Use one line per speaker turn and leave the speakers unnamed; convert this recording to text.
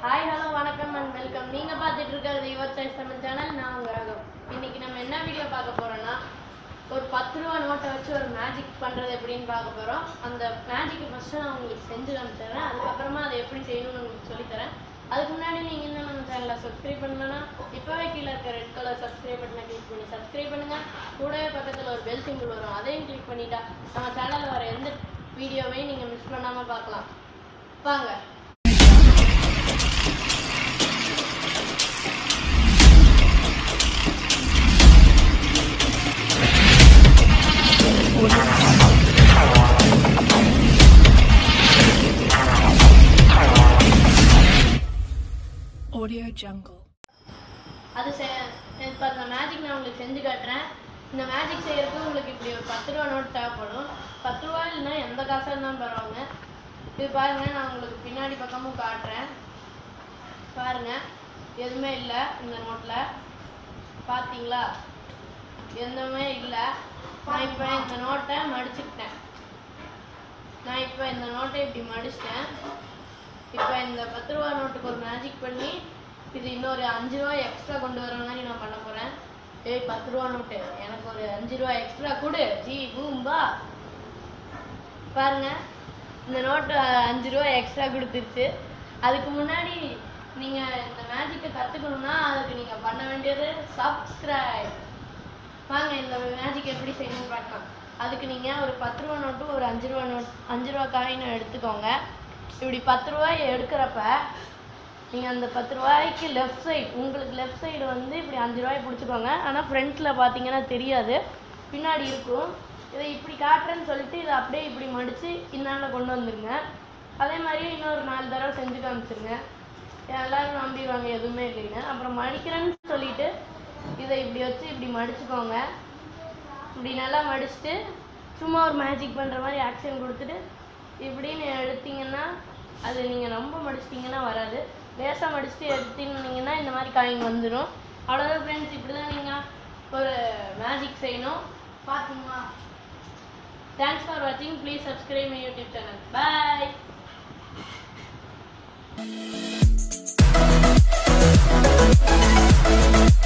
Hi hello வணக்கம் and welcome நீங்கள் பார்த்துட்டு இருக்கிறது யுவர் சாய்ஸ் தமிழ் சேனல் நான் உங்கள் ரகம் இன்னைக்கு நம்ம என்ன வீடியோ பார்க்க போகிறோன்னா ஒரு பத்து ரூபா நோட்டை வச்சு ஒரு மேஜிக் பண்ணுறது எப்படின்னு பார்க்க போகிறோம் அந்த மேஜிக்கை ஃபஸ்ட்டு நான் உங்களுக்கு செஞ்சு காமிச்சிடுறேன் அதுக்கப்புறமா அதை எப்படி செய்யணும்னு உங்களுக்கு சொல்லித்தரேன் அதுக்கு முன்னாடி நீங்கள் இன்னும் நம்ம சேனலை சப்ஸ்கிரைப் பண்ணலன்னா இப்போவே கீழே இருக்க ரெட் கலர் சப்ஸ்கிரைப் பட்டனை கிளிக் பண்ணி சப்ஸ்கிரைப் பண்ணுங்கள் கூடவே பக்கத்தில் ஒரு பெல் சிம்பிள் வரும் அதையும் கிளிக் பண்ணிட்டா நம்ம சேனலில் வர எந்த வீடியோவையும் நீங்கள் மிஸ் பண்ணாமல் பார்க்கலாம் வாங்க
Audio Jungle.
அது செ இப்போ அந்த மேஜிக் நான் உங்களுக்கு செஞ்சு காட்டுறேன் இந்த மேஜிக் செய்யறதுக்கு உங்களுக்கு இப்படி ஒரு பத்து ரூபா நோட் தேவைப்படும் பத்து ரூபா இல்லைன்னா எந்த காசாக இருந்தாலும் பரவாங்க இது பாருங்க நான் உங்களுக்கு பின்னாடி பக்கமும் காட்டுறேன் பாருங்க எதுவுமே இல்லை இந்த நோட்டில் பார்த்தீங்களா எதுவுமே இல்லை நான் இப்போ இந்த நோட்டை மடிச்சுக்கிட்டேன் நான் இப்போ இந்த நோட்டை இப்படி மடிச்சிட்டேன் இப்போ இந்த பத்து ரூபா நோட்டுக்கு ஒரு மேஜிக் பண்ணி இது இன்னொரு அஞ்சு ரூபா எக்ஸ்ட்ரா கொண்டு வர மாதிரி நான் பண்ண போகிறேன் ஏய் பத்து ரூபா நோட்டு எனக்கு ஒரு அஞ்சு ரூபா எக்ஸ்ட்ரா கொடு ஜி பூம்பா பாருங்க இந்த நோட்டு அஞ்சு ரூபா எக்ஸ்ட்ரா கொடுத்துருச்சு அதுக்கு முன்னாடி நீங்கள் இந்த மேஜிக்கை கற்றுக்கணும்னா அதுக்கு நீங்கள் பண்ண வேண்டியது சப்ஸ்கிரைப் வாங்க இந்த மேஜிக் எப்படி செய்யணும்னு பார்க்கலாம் அதுக்கு நீங்கள் ஒரு பத்து ரூபா நோட்டு ஒரு அஞ்சு ரூபா நோட் அஞ்சு ரூபா காயினை எடுத்துக்கோங்க இப்படி பத்து ரூபாய் எடுக்கிறப்ப நீங்கள் அந்த பத்து ரூபாய்க்கு லெஃப்ட் சைடு உங்களுக்கு லெஃப்ட் சைடு வந்து இப்படி அஞ்சு ரூபாய் பிடிச்சிக்கோங்க ஆனால் ஃப்ரண்ட்டில் பார்த்தீங்கன்னா தெரியாது பின்னாடி இருக்கும் இதை இப்படி காட்டுறேன்னு சொல்லிட்டு இதை அப்படியே இப்படி மடித்து இந்தாண்ட கொண்டு வந்துருங்க அதே மாதிரி இன்னொரு நாலு தடவை செஞ்சு காமிச்சிருங்க எல்லாரும் நம்பிடுவாங்க எதுவுமே இல்லைன்னு அப்புறம் மடிக்கிறேன்னு சொல்லிட்டு இதை இப்படி வச்சு இப்படி மடிச்சுக்கோங்க இப்படி நல்லா மடிச்சுட்டு சும்மா ஒரு மேஜிக் பண்ணுற மாதிரி ஆக்ஷன் கொடுத்துட்டு இப்படின்னு எடுத்தீங்கன்னா அது நீங்கள் ரொம்ப மடிச்சிட்டிங்கன்னா வராது லேசாக மடிச்சுட்டு எடுத்தீங்கன்னா இந்த மாதிரி காயின் வந்துடும் அவ்வளோதான் ஃப்ரெண்ட்ஸ் இப்படி தான் நீங்கள் ஒரு மேஜிக் செய்யணும் பார்த்துங்களா தேங்க்ஸ் ஃபார் வாட்சிங் please subscribe my YouTube channel bye
Audio